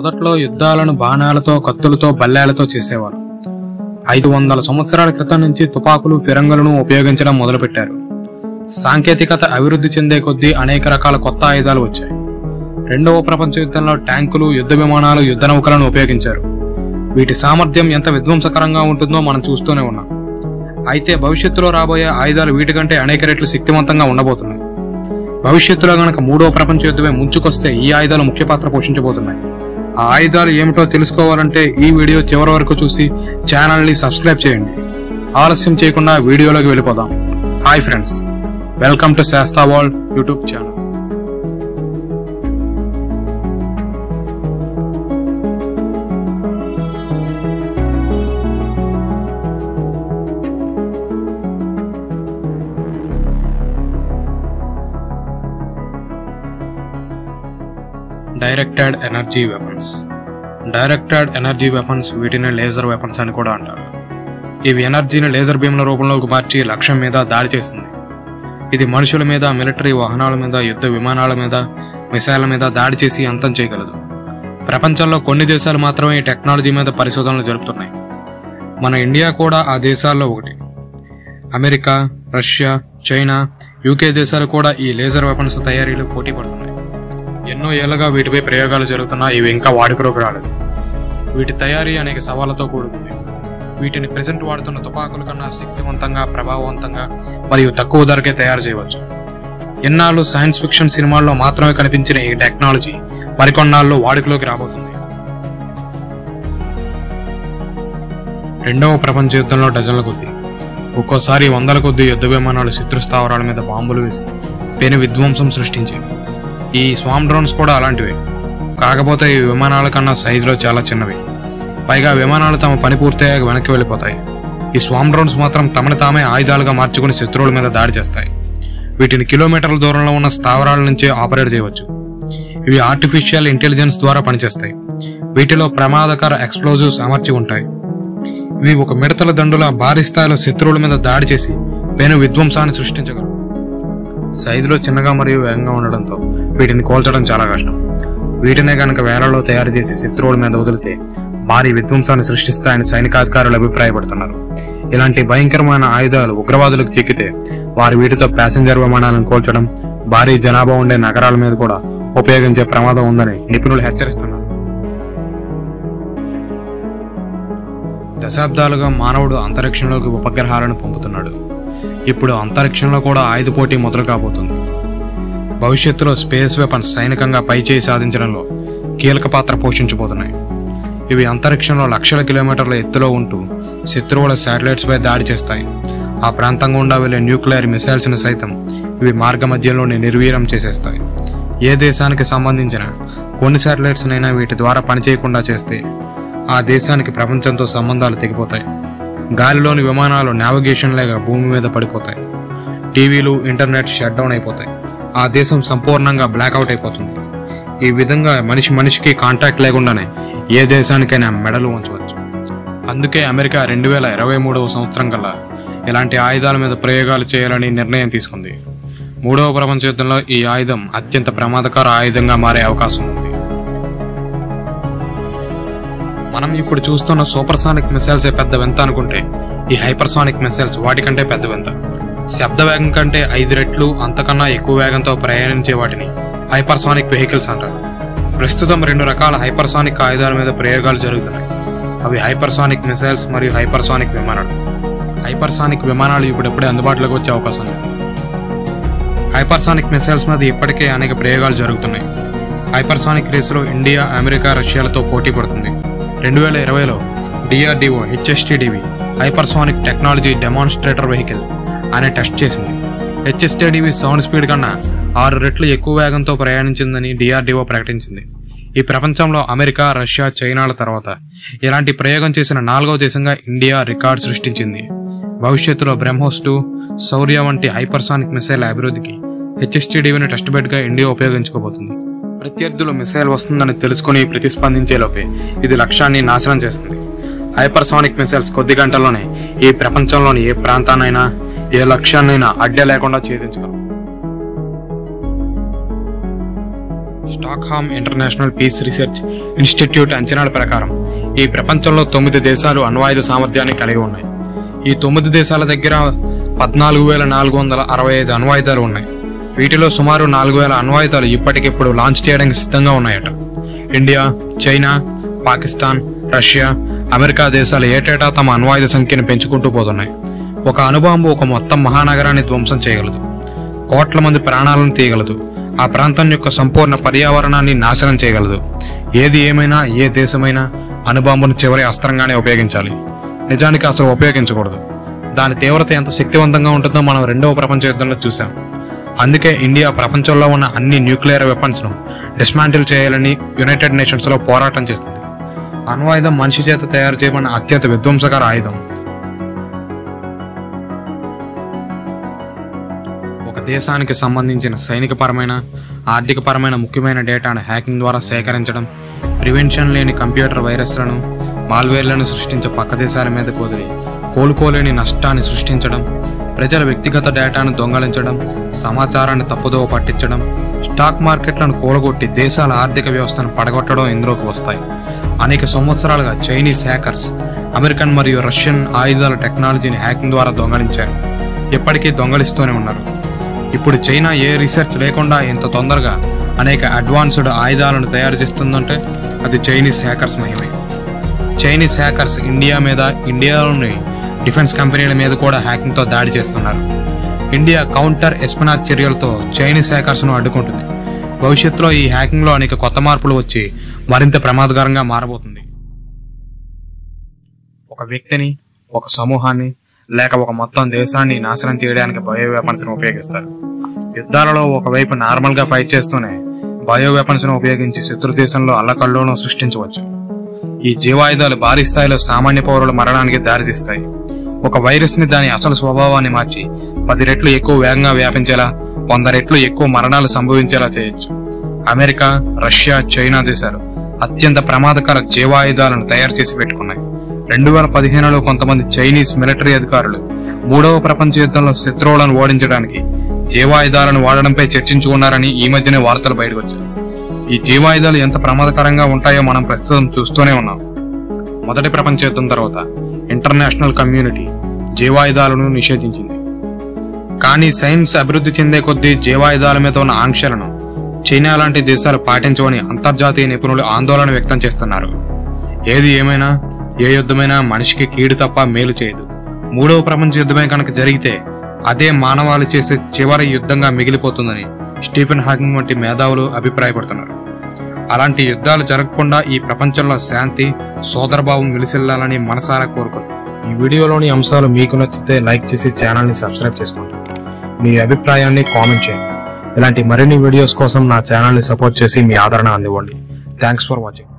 మొదట్లో యుద్ధాలను బాణాలతో కత్తులతో బల్లేలతో చేసేవారు ఐదు వందల సంవత్సరాల క్రితం నుంచి తుపాకులు ఫిరంగులను ఉపయోగించడం మొదలుపెట్టారు సాంకేతికత అభివృద్ధి చెందే కొద్దీ అనేక రకాల కొత్త ఆయుధాలు వచ్చాయి రెండవ ప్రపంచ యుద్ధంలో ట్యాంకులు యుద్ధ విమానాలు యుద్ధ నౌకలను ఉపయోగించారు వీటి సామర్థ్యం ఎంత విధ్వంసకరంగా ఉంటుందో మనం చూస్తూనే ఉన్నాం అయితే భవిష్యత్తులో రాబోయే ఆయుధాలు వీటికంటే అనేక రెట్లు శక్తివంతంగా ఉండబోతున్నాయి భవిష్యత్తులో గనక మూడో ప్రపంచ యుద్ధమే ముంచుకొస్తే ఈ ఆయుధాలు ముఖ్య పాత్ర పోషించబోతున్నాయి ఆ ఆయుధాలు ఏమిటో తెలుసుకోవాలంటే ఈ వీడియో చివరి వరకు చూసి ఛానల్ని సబ్స్క్రైబ్ చేయండి ఆలస్యం చేయకుండా వీడియోలోకి వెళ్ళిపోదాం hi friends welcome to Shasta world YouTube channel directed energy weapons directed energy weapons వీటిని లేజర్ వెపన్స్ అని కూడా అంటారు ఇవి ఎనర్జీని లేజర్ బీమ్ల రూపంలోకి మార్చి లక్ష్యం మీద దాడి చేస్తుంది ఇది మనుషుల మీద మిలిటరీ వాహనాల మీద యుద్ధ విమానాల మీద మిసైళ్ల మీద దాడి చేసి అంతం చేయగలదు ప్రపంచంలో కొన్ని దేశాలు మాత్రమే ఈ టెక్నాలజీ మీద పరిశోధనలు జరుపుతున్నాయి మన ఇండియా కూడా ఆ దేశాల్లో ఒకటి అమెరికా రష్యా చైనా యూకే దేశాలు కూడా ఈ లేజర్ వెపన్స్ తయారీలో పోటీ పడుతున్నాయి ఎన్నో ఏళ్లుగా వీటిపై ప్రయోగాలు జరుగుతున్నా ఇవి ఇంకా వాడుకలోకి రాలేదు వీటి తయారీ అనేక సవాళ్లతో కూడుకుంది వీటిని ప్రెసెంట్ వాడుతున్న తుపాకుల కన్నా శక్తివంతంగా ప్రభావవంతంగా మరియు తక్కువ ధరకే తయారు చేయవచ్చు ఎన్నాళ్ళు సైన్స్ ఫిక్షన్ సినిమాల్లో మాత్రమే కనిపించిన ఈ టెక్నాలజీ మరికొన్నాళ్ళు వాడుకలోకి రాబోతుంది రెండవ ప్రపంచ యుద్ధంలో డజన్ల కొద్దీ ఒక్కోసారి వందల కొద్ది యుద్ధ విమానాలు శత్రు స్థావరాల మీద బాంబులు వేసి పెను విధ్వంసం సృష్టించేవి ఈ స్వామ్ డ్రోన్స్ కూడా అలాంటివే కాకపోతే ఈ విమానాల కన్నా సైజులో చాలా చిన్నవి పైగా విమానాలు తమ పని పూర్తయ్యాక వెనక్కి వెళ్ళిపోతాయి ఈ స్వామ్ డ్రోన్స్ మాత్రం తమని తామే ఆయుధాలుగా మార్చుకుని శత్రువుల మీద దాడి చేస్తాయి వీటిని కిలోమీటర్ల దూరంలో ఉన్న స్థావరాల నుంచే ఆపరేట్ చేయవచ్చు ఇవి ఆర్టిఫిషియల్ ఇంటెలిజెన్స్ ద్వారా పనిచేస్తాయి వీటిలో ప్రమాదకర ఎక్స్ప్లోజివ్స్ అమర్చి ఉంటాయి ఇవి ఒక మిడతల దండుల భారీ స్థాయిలో శత్రువుల మీద దాడి చేసి పెను విధ్వంసాన్ని సృష్టించగలవు సైజులో చిన్నగా మరియు వేగంగా ఉండడంతో వీటిని కోల్చడం చాలా కష్టం వీటినే కనుక వేలలో తయారు చేసి శత్రువుల మీద వదిలితే భారీ విధ్వంసాన్ని సృష్టిస్తాయని సైనికాధికారులు అభిప్రాయపడుతున్నారు ఇలాంటి భయంకరమైన ఆయుధాలు ఉగ్రవాదులకు చిక్కితే వారు వీటితో ప్యాసింజర్ విమానాలను కోల్చడం భారీ జనాభా ఉండే నగరాల మీద కూడా ఉపయోగించే ప్రమాదం ఉందని నిపుణులు హెచ్చరిస్తున్నారు దశాబ్దాలుగా మానవుడు అంతరిక్షంలోకి ఉపగ్రహాలను పంపుతున్నాడు ఇప్పుడు అంతరిక్షంలో కూడా ఆయుధ పోటీ మొదలు కాబోతుంది భవిష్యత్తులో స్పేస్ వెపన్స్ సైనికంగా పైచేయి సాధించడంలో కీలక పాత్ర పోషించబోతున్నాయి ఇవి అంతరిక్షంలో లక్షల కిలోమీటర్ల ఎత్తులో ఉంటూ శత్రువుల శాటిలైట్స్ పై దాడి చేస్తాయి ఆ ప్రాంతం గుండా వెళ్లే న్యూక్లియర్ మిసైల్స్ ని సైతం ఇవి మార్గ మధ్యలోనే నిర్వీర్యం చేసేస్తాయి ఏ దేశానికి సంబంధించిన కొన్ని శాటిలైట్స్ నైనా వీటి ద్వారా పనిచేయకుండా చేస్తే ఆ దేశానికి ప్రపంచంతో సంబంధాలు తెగిపోతాయి గాలిలోని విమానాలు నావిగేషన్ లేక భూమి మీద పడిపోతాయి టీవీలు ఇంటర్నెట్ షట్ డౌన్ అయిపోతాయి ఆ దేశం సంపూర్ణంగా బ్లాక్అవుట్ అయిపోతుంది ఈ విధంగా మనిషి మనిషికి కాంటాక్ట్ లేకుండానే ఏ దేశానికైనా మెడలు ఉంచవచ్చు అందుకే అమెరికా రెండు వేల ఇరవై మూడవ సంవత్సరం కల్లా ఇలాంటి ఆయుధాల మీద ప్రయోగాలు చేయాలని నిర్ణయం తీసుకుంది మూడవ ప్రపంచ యుద్ధంలో ఈ ఆయుధం అత్యంత ప్రమాదకర ఆయుధంగా మారే అవకాశం ఉంది మనం ఇప్పుడు చూస్తున్న సూపర్సానిక్ మిసైల్స్ పెద్ద వింత అనుకుంటే ఈ హైపర్సానిక్ మిసైల్స్ వాటికంటే పెద్ద వింత శబ్ద వేగం కంటే ఐదు రెట్లు అంతకన్నా ఎక్కువ వేగంతో ప్రయాణించే వాటిని హైపర్సానిక్ వెహికల్స్ అంటారు ప్రస్తుతం రెండు రకాల హైపర్సానిక్ ఆయుధాల మీద ప్రయోగాలు జరుగుతున్నాయి అవి హైపర్సానిక్ మిసైల్స్ మరియు హైపర్సానిక్ విమానాలు హైపర్సానిక్ విమానాలు ఇప్పుడెప్పుడే అందుబాటులోకి వచ్చే అవకాశం ఉంది హైపర్సానిక్ మిసైల్స్ మీద ఇప్పటికే అనేక ప్రయోగాలు జరుగుతున్నాయి హైపర్సానిక్ రేసులో ఇండియా అమెరికా రష్యాలతో పోటీ పడుతుంది రెండు వేల ఇరవైలో DRDO HSTDV hypersonic technology demonstrator vehicle అనే టెస్ట్ చేసింది హెచ్ఎస్టిడివి సౌండ్ స్పీడ్ కన్నా ఆరు రెట్లు ఎక్కువ వేగంతో ప్రయాణించిందని డిఆర్డిఓ ప్రకటించింది ఈ ప్రపంచంలో అమెరికా రష్యా చైనాల తర్వాత ఇలాంటి ప్రయోగం చేసిన నాలుగవ దేశంగా ఇండియా రికార్డ్ సృష్టించింది భవిష్యత్తులో బ్రహ్మోస్ టూ శౌర్య వంటి హైపర్సానిక్ మిసైల్ అభివృద్ధికి హెచ్ఎస్టీడీవీని టెస్ట్ బెడ్గా ఇండియా ఉపయోగించుకోబోతుంది ప్రత్యర్థులు మిసైల్ వస్తుందని తెలుసుకుని ప్రతిస్పందించేలోపే ఇది లక్ష్యాన్ని నాశనం చేస్తుంది హైపర్సానిక్ మిసైల్స్ కొద్ది గంటల్లోనే ఈ ప్రపంచంలోని ఏ ప్రాంతాన్నైనా ఏ లక్ష్యాన్నైనా అడ్డే లేకుండా ఛేదించగలవు Stockholm International Peace Research Institute అంచనాల ప్రకారం ఈ ప్రపంచంలో తొమ్మిది దేశాలు అణ్వాయుధ సామర్థ్యాన్ని కలిగి ఉన్నాయి ఈ తొమ్మిది దేశాల దగ్గర పద్నాలుగు వేల నాలుగు వందల అరవై ఐదు అణ్వాయుధాలు ఉన్నాయి వీటిలో సుమారు నాలుగు వేల అణ్వాయుధాలు ఇప్పటికిప్పుడు లాంచ్ చేయడానికి సిద్ధంగా ఉన్నాయట India China Pakistan Russia America దేశాలు ఏటేటా తమ అణ్వాయుధ సంఖ్యను పెంచుకుంటూ పోతున్నాయి ఒక అణుబాంబు ఒక మొత్తం మహానగరాన్ని ధ్వంసం చేయగలదు కోట్ల మంది ప్రాణాలను తీయగలదు ఆ ప్రాంతం యొక్క సంపూర్ణ పర్యావరణాన్ని నాశనం చేయగలదు ఏది ఏమైనా ఏ దేశమైనా అణుబాంబును చివరి అస్త్రంగానే ఉపయోగించాలి నిజానికి అసలు ఉపయోగించకూడదు దాని తీవ్రత ఎంత శక్తివంతంగా ఉంటుందో మనం రెండవ ప్రపంచ యుద్ధంలో చూసాం అందుకే ఇండియా ప్రపంచంలో ఉన్న అన్ని న్యూక్లియర్ వెపన్స్ ను డిస్మాంటిల్ చేయాలని యునైటెడ్ నేషన్స్ లో పోరాటం చేస్తుంది అణ్వాయుధం మనిషి చేత తయారు చేయబడిన అత్యంత విధ్వంసకర ఆయుధం ఒక దేశానికి సంబంధించిన సైనికపరమైన ఆర్థికపరమైన ముఖ్యమైన డేటాను హ్యాకింగ్ ద్వారా సేకరించడం ప్రివెన్షన్ లేని కంప్యూటర్ వైరస్లను మాల్వేర్లను సృష్టించే పక్క దేశాల మీద కుదిరి కోలుకోలేని నష్టాన్ని సృష్టించడం ప్రజల వ్యక్తిగత డేటాను దొంగలించడం సమాచారాన్ని తప్పుదోవ పట్టించడం స్టాక్ మార్కెట్లను కూలగొట్టి దేశాల ఆర్థిక వ్యవస్థను పడగొట్టడం ఇందులోకి వస్తాయి అనేక సంవత్సరాలుగా చైనీస్ హ్యాకర్స్ అమెరికన్ మరియు రష్యన్ ఆయుధాల టెక్నాలజీని హ్యాకింగ్ ద్వారా దొంగలించారు ఇప్పటికీ దొంగలిస్తూనే ఉన్నారు ఇప్పుడు చైనా ఏ రీసెర్చ్ లేకుండా ఇంత తొందరగా అనేక అడ్వాన్స్డ్ ఆయుధాలను తయారు చేస్తుందంటే అది చైనీస్ హ్యాకర్స్ మహిమే చైనీస్ హ్యాకర్స్ ఇండియా మీద ఇండియాలోని డిఫెన్స్ కంపెనీల మీద కూడా హ్యాకింగ్తో దాడి చేస్తున్నారు ఇండియా కౌంటర్ ఎస్పనాజ్ చర్యలతో చైనీస్ హ్యాకర్స్ను అడ్డుకుంటుంది భవిష్యత్తులో ఈ హ్యాకింగ్లో అనేక కొత్త మార్పులు వచ్చి మరింత ప్రమాదకరంగా మారబోతుంది ఒక వ్యక్తిని ఒక సమూహాన్ని లేక ఒక మొత్తం దేశాన్ని నాశనం చేయడానికి బయో వెపన్స్ ఉపయోగిస్తారు యుద్ధాలలో ఒకవైపు నార్మల్ గా ఫైట్ చేస్తూనే బయో వెపన్స్ ఉపయోగించి శత్రు దేశంలో అల్లకల్లోనూ సృష్టించవచ్చు ఈ జీవాయుధాలు భారీ స్థాయిలో సామాన్య పౌరుల మరణానికి దారితీస్తాయి ఒక వైరస్ ని దాని అసలు స్వభావాన్ని మార్చి పది రెట్లు ఎక్కువ వేగంగా వ్యాపించేలా వంద రెట్లు ఎక్కువ మరణాలు సంభవించేలా చేయొచ్చు అమెరికా రష్యా చైనా దేశాలు అత్యంత ప్రమాదకర జీవాయుధాలను తయారు చేసి పెట్టుకున్నాయి రెండు వేల పదిహేనులో కొంతమంది చైనీస్ మిలిటరీ అధికారులు మూడవ ప్రపంచ యుద్ధంలో శత్రువులను ఓడించడానికి జీవాయుధాలను వాడడంపై చర్చించుకున్నారని ఈ మధ్యనే వార్తలు బయటకు వచ్చాయి ఈ జీవాయుధాలు ఎంత ప్రమాదకరంగా ఉంటాయో మనం ప్రస్తుతం చూస్తూనే ఉన్నాం మొదటి ప్రపంచ యుద్ధం తర్వాత ఇంటర్నేషనల్ కమ్యూనిటీ జీవాయుధాలను నిషేధించింది కానీ సైన్స్ అభివృద్ధి చెందే కొద్దీ జీవాయుధాల మీద ఉన్న ఆంక్షలను చైనా లాంటి దేశాలు పాటించవని అంతర్జాతీయ నిపుణులు ఆందోళన వ్యక్తం చేస్తున్నారు ఏది ఏమైనా ఏ యుద్ధమైనా మనిషికి కీడు తప్ప మేలు చేయదు మూడవ ప్రపంచ యుద్ధమే కనుక జరిగితే అదే మానవాళి చేసే చివరి యుద్ధంగా మిగిలిపోతుందని స్టీఫెన్ హాకింగ్ వంటి మేధావులు అభిప్రాయపడుతున్నారు అలాంటి యుద్ధాలు జరగకుండా ఈ ప్రపంచంలో శాంతి సోదరభావం విలిసిల్లాలని మనసారా కోరుకుంటున్నాను ఈ వీడియోలోని అంశాలు మీకు నచ్చితే లైక్ చేసి ఛానల్ని సబ్స్క్రైబ్ చేసుకోండి మీ అభిప్రాయాన్ని కామెంట్ చేయండి ఇలాంటి మరిన్ని వీడియోస్ కోసం నా ఛానల్ని సపోర్ట్ చేసి మీ ఆదరణ అందివ్వండి థ్యాంక్స్ ఫర్ వాచింగ్